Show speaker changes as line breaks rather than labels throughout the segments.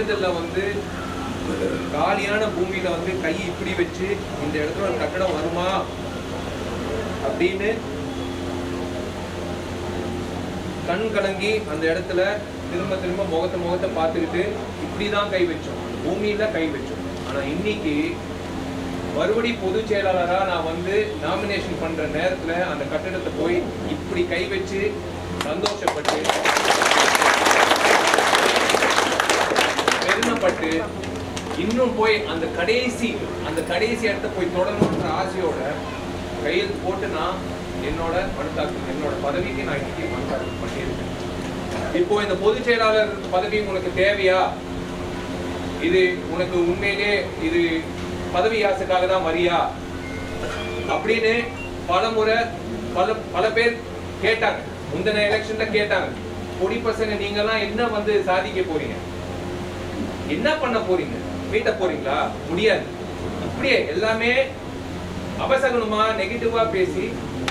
தேர்தல்ல வந்து காலியான பூமியில வந்து கை இப்படி வச்சு இந்த இடத்துல ஒரு கட்டடம் வருமா அப்படின்னு கண் கலங்கி அந்த இடத்துல திரும்ப திரும்ப முகத்தை முகத்தை பார்த்துக்கிட்டு இப்படிதான் கை வச்சோம் பூமியில கை வச்சோம் ஆனா இன்னைக்கு மறுபடி பொதுச் செயலாளரா நான் வந்து நாமினேஷன் பண்ற நேரத்துல அந்த கட்டடத்தை போய் இப்படி கை வச்சு சந்தோஷப்பட்டு பெருமைப்பட்டு இன்னும் போய் அந்த கடைசி அந்த கடைசி இடத்த போய் தொடரணுன்ற ஆசையோட கையில் போட்டு நான் என்னோட மனுத்தாக்கு என்னோட பதவிக்கு நான் இன்னைக்கு மனுத்தாக்கு பண்ணியிருக்கேன் இப்போ இந்த பொதுச் செயலாளர் பதவி உனக்கு தேவையா இது உனக்கு உண்மையிலே இது பதவி ஆசைக்காக தான் வரியா அப்படின்னு பல முறை பல பல பேர் கேட்டாங்க முந்தின எலெக்ஷன்ல கேட்டாங்க பொடி பசங்க நீங்கெல்லாம் என்ன வந்து சாதிக்க போறீங்க என்ன பண்ண போறீங்க மீட்ட போறீங்களா முடியாது இப்படியே எல்லாமே அபசகனமா நெகட்டிவா பேசி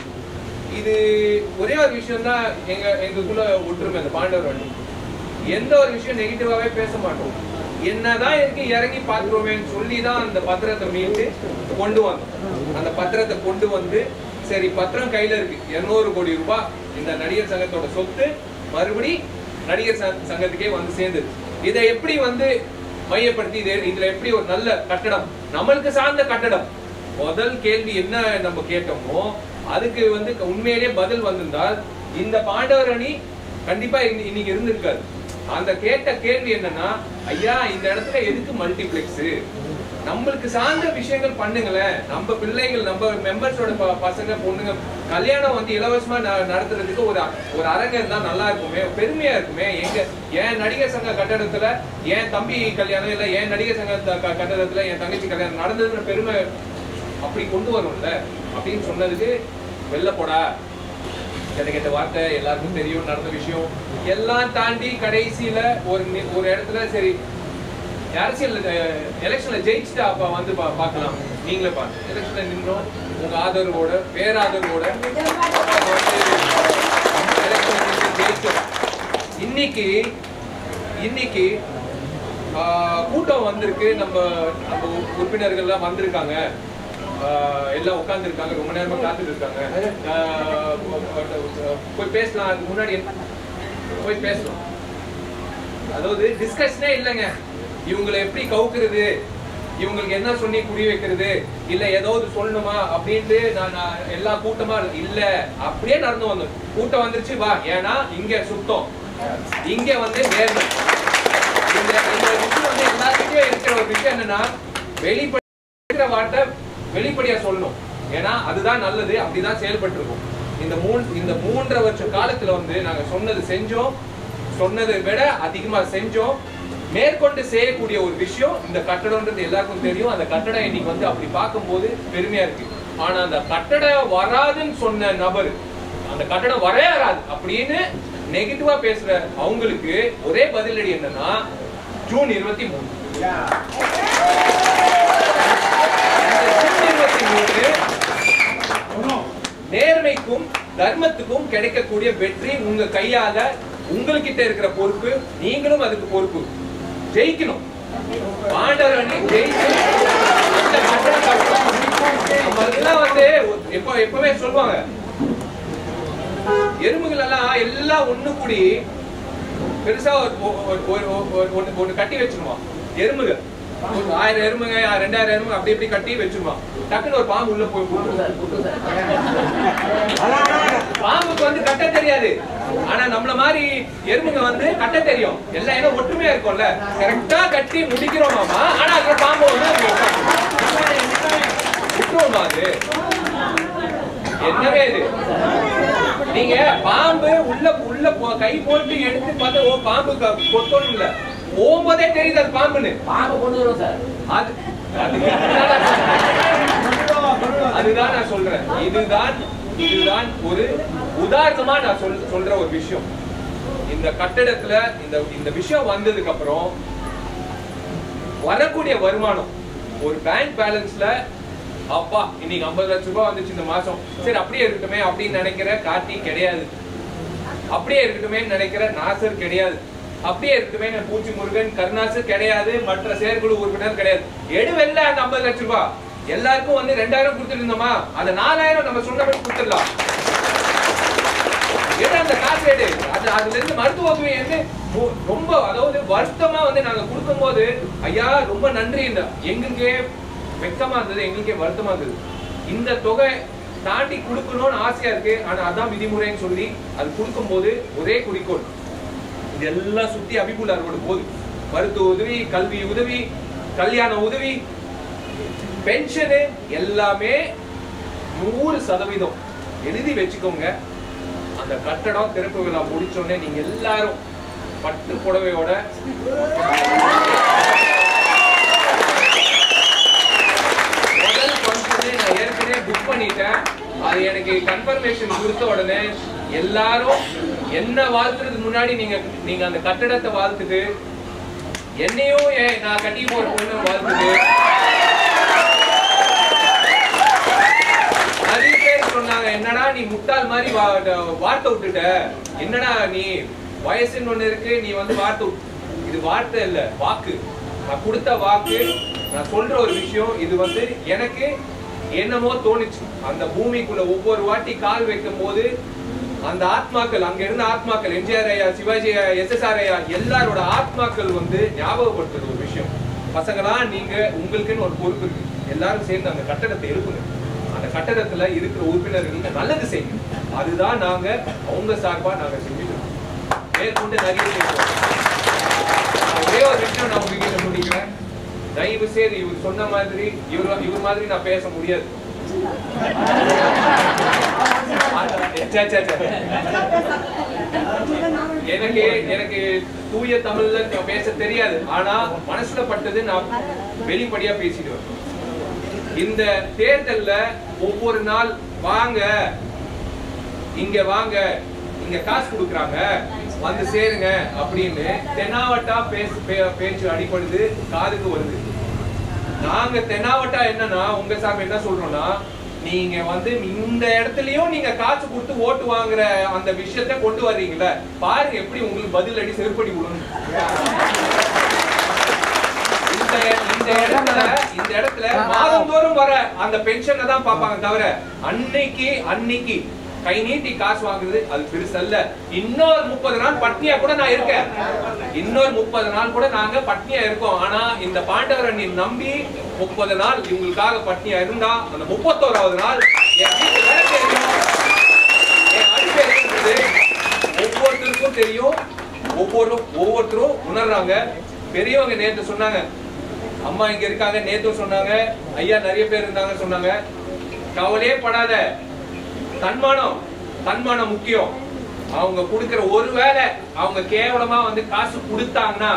இது ஒரே ஒரு விஷயம் தான் எங்க எங்களுக்குள்ள ஒற்றுமை இந்த பாண்டவர் அணி எந்த ஒரு விஷயம் நெகட்டிவாவே பேச மாட்டோம் என்னதான் இருக்கு இறங்கி பார்த்துருவேன்னு சொல்லி தான் அந்த பத்திரத்தை மீட்டு கொண்டு வந்தோம் அந்த பத்திரத்தை கொண்டு வந்து சரி பத்திரம் கையில இருக்கு 200 கோடி ரூபாய் இந்த நடிகர் சங்கத்தோட சொத்து மறுபடி நடிகர் சங்க- சங்கத்துக்கே வந்து சேர்ந்தது இதை எப்படி வந்து மையப்படுத்தி இது இதுல எப்படி ஒரு நல்ல கட்டடம் நம்மளுக்கு சார்ந்த கட்டடம் முதல் கேள்வி என்ன நம்ம கேட்டோமோ அதுக்கு வந்து உண்மையிலேயே பதில் வந்திருந்தால் இந்த பாண்டவர் அணி கண்டிப்பா இன்னி- இன்னைக்கு இருந்திருக்காது அந்த கேட்ட கேள்வி என்னன்னா ஐயா இந்த இடத்துல எதுக்கு மல்டிப்ளெக்ஸ் நம்மளுக்கு சார்ந்த விஷயங்கள் பண்ணுங்களேன் நம்ம பிள்ளைகள் நம்ம மெம்பர்ஸோட பசங்க பொண்ணுங்க கல்யாணம் வந்து இலவசமா ந- நடத்துறதுக்கு ஒரு அ- ஒரு அரங்கம் இருந்தா நல்லா இருக்குமே பெருமையா இருக்குமே எங்க என் நடிகர் சங்க கட்டடத்துல என் தம்பி கல்யாணம் இல்ல என் நடிகர் சங்க த- க- கட்டடத்துல என் தங்கச்சி கல்யாணம் நடந்ததுன்ற பெருமை அப்படி கொண்டு வரும்ல அப்படின்னு சொன்னதுக்கு வெளில போடா கெட்ட கெட்ட வார்த்தை எல்லாருக்கும் தெரியும் நடந்த விஷயம் எல்லாம் தாண்டி கடைசியில ஒரு நி- ஒரு இடத்துல சரி அரசியல் எலெக்ஷன்ல ஜெயிச்சுட்டா அப்ப வந்து பா- பார்க்கலாம் நீங்களே பாருங்க எலெக்ஷன்ல நின்றோம் உங்க ஆதரவோட பேராதரவோட நம்ம வந்து எலெக்ஷன்ல நின்று ஜெயிச்சோம் இன்னைக்கு இன்னைக்கு ஆஹ், கூட்டம் வந்திருக்கு நம்ம நம்ம உறுப்பினர்கள்லாம் வந்திருக்காங்க ஆஹ், எல்லாம் உட்கார்ந்துருக்காங்க ரொம்ப நேரமா காத்துட்டு இருக்காங்க ஆஹ், போய் பேசலாம் அதுக்கு முன்னாடி போய் பேசலாம் அதாவது டிஸ்கஷனே இல்லைங்க இவங்களை எப்படி கவுக்குறது இவங்களுக்கு என்ன சொல்லி புரிய வைக்கிறது இல்ல ஏதாவது சொல்லணுமா அப்படின்ட்டு நான் நான் எல்லா கூட்டமா இல்ல அப்படியே நடந்து வந்தோம் கூட்டம் வந்துருச்சு வா ஏன்னா இங்க சுத்தம் இங்க வந்து நேர்மை இந்த இந்த விஷயம் வந்து எல்லாத்துக்கும் இருக்கிற ஒரு விஷயம் என்னன்னா வெளிப்பட வார்த்தை வெளிப்படையா சொல்லணும் ஏன்னா அதுதான் நல்லது அப்படிதான் செயல்பட்டு இருக்கும் இந்த மூணு இந்த மூன்றரை வருஷ காலத்துல வந்து நாங்க சொன்னது செஞ்சோம் சொன்னதை விட அதிகமா செஞ்சோம் மேற்கொண்டு செய்யக்கூடிய ஒரு விஷயம் இந்த கட்டடம்ன்றது எல்லாருக்கும் தெரியும் அந்த கட்டடம் இன்னைக்கு வந்து அப்படி பார்க்கும்போது பெருமையா இருக்கு ஆனா அந்த கட்டடம் வராதுன்னு சொன்ன நபர் அந்த கட்டடம் வரவே வராது அப்படின்னு நெகட்டிவா பேசுற அவங்களுக்கு ஒரே பதிலடி என்னன்னா ஜூன் இருபத்தி மூணு நேர்மைக்கும் தர்மத்துக்கும் கிடைக்கக்கூடிய வெற்றி உங்க கையால உங்ககிட்ட இருக்கிற பொறுப்பு நீங்களும் அதுக்கு பொறுப்பு ஜெயிக்கணும் பாண்டவர் அணி ஜெயிச்சு அந்த கட்டணம் கட்டணும். நம்ம எல்லாம் வந்து எப்ப எப்பவே சொல்லுவாங்க எறும்புகள் எல்லாம் எல்லாம் ஒண்ணு கூடி பெருசா ஒரு ஒரு- ஒரு- ஒரு- ஒரு- ஒண்ணு ஒண்ணு கட்டி வச்சிருவான் எறும்புகள் ஒரு ஆயிரம் எறும்புங்க ரெண்டாயிரம் எறும்பு அப்படி இப்படி கட்டி வச்சிருவான் டக்குன்னு ஒரு பாம்பு உள்ள போய் போட்டுரும். பாம்புக்கு வந்து கட்ட தெரியாது ஆனா நம்மள மாதிரி எறும்புங்க வந்து கட்ட தெரியும் எல்லாம் ஏன்னா ஒற்றுமையா இருக்கும்ல கரெக்டா கட்டி முடிக்கிறோம் மாமா ஆனா அதுல பாம்பு வந்து அங்க உட்கார்ந்துரும். விட்டுருவோமா அது என்னவே இது நீங்க பாம்பு உள்ள உள்ள போ- கை போட்டு எடுத்து பார்த்தா ஓ பாம்பு க- கொத்தணும் இல்ல போகும்போதே தெரியுது அது பாம்புன்னு
பாம்பு கொண்டு வரும் சார்
அது அது- அதுதான் நான் சொல்றேன் இதுதான் இதுதான் ஒரு உதாரணமா நான் சொல் சொல்ற ஒரு விஷயம் இந்த கட்டடத்துல இந்த இந்த விஷயம் வந்ததுக்கு அப்புறம் வரக்கூடிய வருமானம் ஒரு பேங்க் பேலன்ஸ்ல அப்பா இன்னைக்கு 50 லட்சம் ரூபாய் வந்துச்சு இந்த மாசம் சரி அப்படியே இருக்கட்டுமே அப்படின்னு நினைக்கிற கார்த்தி கிடையாது அப்படியே இருக்கட்டுமே நினைக்கிற நாசர் கிடையாது அப்படியே இருக்குமே பூச்சி முருகன் கருணாசு கிடையாது மற்ற செயற்குழு உறுப்பினர் கிடையாது எடுவெல்ல அந்த ஐம்பது லட்சம் ரூபாய் எல்லாருக்கும் வந்து ரெண்டாயிரம் கொடுத்துட்டு இருந்தோமா அந்த நாலாயிரம் நம்ம சொன்னபடி கொடுத்துடலாம் எடு அந்த காசு எடு அது அதுல இருந்து மருத்துவ உதவி வந்து மு- ரொம்ப அதாவது வருத்தமா வந்து நாங்க கொடுக்கும்போது ஐயா ரொம்ப நன்றி எங்களுக்கே வெக்கமா இருந்தது எங்களுக்கே வருத்தமா இருந்தது இந்த தொகை தாண்டி கொடுக்கணும்னு ஆசையா இருக்கு ஆனா அதான் விதிமுறைன்னு சொல்லி அது கொடுக்கும்போது ஒரே குறிக்கோள் இதெல்லாம் சுத்தி அபிபுலாரோட போகுது மருத்துவ உதவி கல்வி உதவி கல்யாண உதவி பென்ஷனு எல்லாமே நூறு சதவீதம் எழுதி வச்சுக்கோங்க அந்த கட்டடம் திறப்பு விழா முடிச்சோடனே நீங்க எல்லாரும் பட்டு புடவையோட முதல் ஃபங்க்ஷனே நான் ஏற்கனவே புக் பண்ணிட்டேன் அது எனக்கு கன்ஃபர்மேஷன் கொடுத்த உடனே எல்லாரும் என்ன வாழ்த்துறதுக்கு முன்னாடி நீங்க நீங்க அந்த கட்டடத்தை வாழ்த்துட்டு என்னையும் ஏன் நான் கட்டி போற பொண்ணு வாழ்த்துட்டு நிறைய பேர் சொன்னாங்க என்னடா நீ முட்டாள் மாதிரி வா- வார்த்தை விட்டுட்ட என்னடா நீ வயசுன்னு ஒண்ணு இருக்கு நீ வந்து வார்த்தை விட்டு- இது வார்த்தை இல்ல வாக்கு நான் கொடுத்த வாக்கு நான் சொல்ற ஒரு விஷயம் இது வந்து எனக்கு என்னமோ தோணுச்சு அந்த பூமிக்குள்ள ஒவ்வொரு வாட்டி கால் வைக்கும் போது அந்த ஆத்மாக்கள் அங்க இருந்த ஆத்மாக்கள் எம்ஜிஆர் ஐயா சிவாஜி எஸ்எஸ்ஆர் ஐயா எல்லாரோட ஆத்மாக்கள் வந்து ஞாபகப்படுத்துறது ஒரு விஷயம் பசங்களா நீங்க உங்களுக்குன்னு ஒரு பொறுப்பு இருக்கு எல்லாரும் சேர்ந்து அந்த கட்டடத்தை எழுப்புங்க அந்த கட்டடத்துல இருக்கிற உறுப்பினர்களுக்கு நல்லது செய்யுங்க அதுதான் நாங்க அவங்க சார்பா நாங்க செஞ்சுக்கிறோம் மேற்கொண்டு நிறைய செய்வோம் நான் ஒரே ஒரு விஷயம் நான் உங்ககிட்ட முடிக்கிறேன் தயவு செய்து இவர் சொன்ன மாதிரி இவர் இவர் மாதிரி நான் பேச முடியாது சே, சே, சே. எனக்கு எனக்கு தூய தமிழ்ல பேச தெரியாது ஆனா மனசுல பட்டது நான் வெளிப்படையா பேசிடுவேன் இந்த தேர்தல்ல ஒவ்வொரு நாள் வாங்க இங்க வாங்க இங்க காசு கொடுக்குறாங்க வந்து சேருங்க அப்படின்னு தெனாவட்டா பேச பே- பேச்சு அடிப்படுது காதுக்கு வருது நாங்க தெனாவட்டா என்னன்னா உங்க சார்பு என்ன சொல்றோம்னா நீங்க வந்து இந்த இடத்துலயும் நீங்க காசு கொடுத்து ஓட்டு வாங்குற அந்த விஷயத்த கொண்டு வர்றீங்களே பாருங்க எப்படி உங்களுக்கு பதில் அடி செருப்படி விடணும் இந்த இந்த இடத்துல இந்த இடத்துல மாதந்தோறும் வர அந்த பென்ஷனை தான் பார்ப்பாங்க தவிர அன்னைக்கு அன்னைக்கு கை நீட்டி காசு வாங்குறது அது பெருசல்ல இன்னொரு முப்பது நாள் பட்னியா கூட நான் இருக்கேன் இன்னொரு முப்பது நாள் கூட நாங்க பட்னியா இருக்கோம் ஆனா இந்த பாண்டவரன் நம்பி முப்பது நாள் இவங்களுக்காக பட்னியா இருந்தா அந்த முப்பத்தோராவது நாள் என் வீட்டு விளக்கு எரியும். என் அடுப்பு எரியுறது ஒவ்வொருத்தருக்கும் தெரியும் ஒவ்வொரு ஒவ்வொருத்தரும் உணர்றாங்க பெரியவங்க நேத்து சொன்னாங்க அம்மா இங்க இருக்காங்க நேத்தும் சொன்னாங்க ஐயா நிறைய பேர் இருந்தாங்க சொன்னாங்க கவலையே படாத தன்மானம் தன்மானம் முக்கியம் அவங்க கொடுக்கிற ஒரு வேளை அவங்க கேவலமா வந்து காசு கொடுத்தாங்கன்னா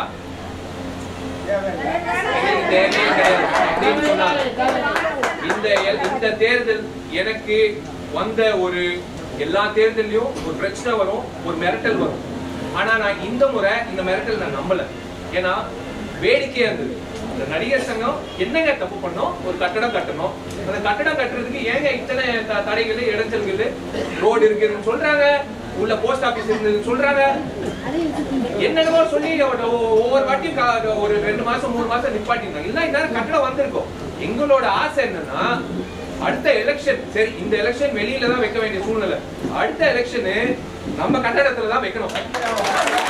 எங்களுக்கு தேவையே கிடையாது அப்படின்னு சொன்னாங்க இந்த எல்- இந்த தேர்தல் எனக்கு வந்த ஒரு எல்லா தேர்தல்லையும் ஒரு பிரச்சனை வரும் ஒரு மிரட்டல் வரும் ஆனா நான் இந்த முறை இந்த மிரட்டல் நான் நம்பல ஏன்னா வேடிக்கையா இருந்தது இந்த நடிகர் சங்கம் என்னங்க தப்பு பண்ணோம் ஒரு கட்டடம் கட்டணும் அந்த கட்டடம் கட்டுறதுக்கு ஏங்க இத்தனை த- தடைகள் இடைஞ்சல்கள் ரோடு இருக்குதுன்னு சொல்றாங்க உள்ள போஸ்ட் ஆபீஸ் இருந்ததுன்னு சொல்றாங்க என்னென்னமோ சொல்லி ஒரு- ஒ- ஒவ்வொரு வாட்டியும் கா- ஒரு ரெண்டு மாசம் மூணு மாசம் நிப்பாட்டிருந்தாங்க இல்ல இந்நேரம் கட்டடம் வந்திருக்கும் எங்களோட ஆசை என்னன்னா அடுத்த எலெக்ஷன் சரி இந்த எலெக்ஷன் வெளியில தான் வைக்க வேண்டிய சூழ்நிலை அடுத்த எலெக்ஷன் நம்ம கட்டடத்துல தான் வைக்கணும்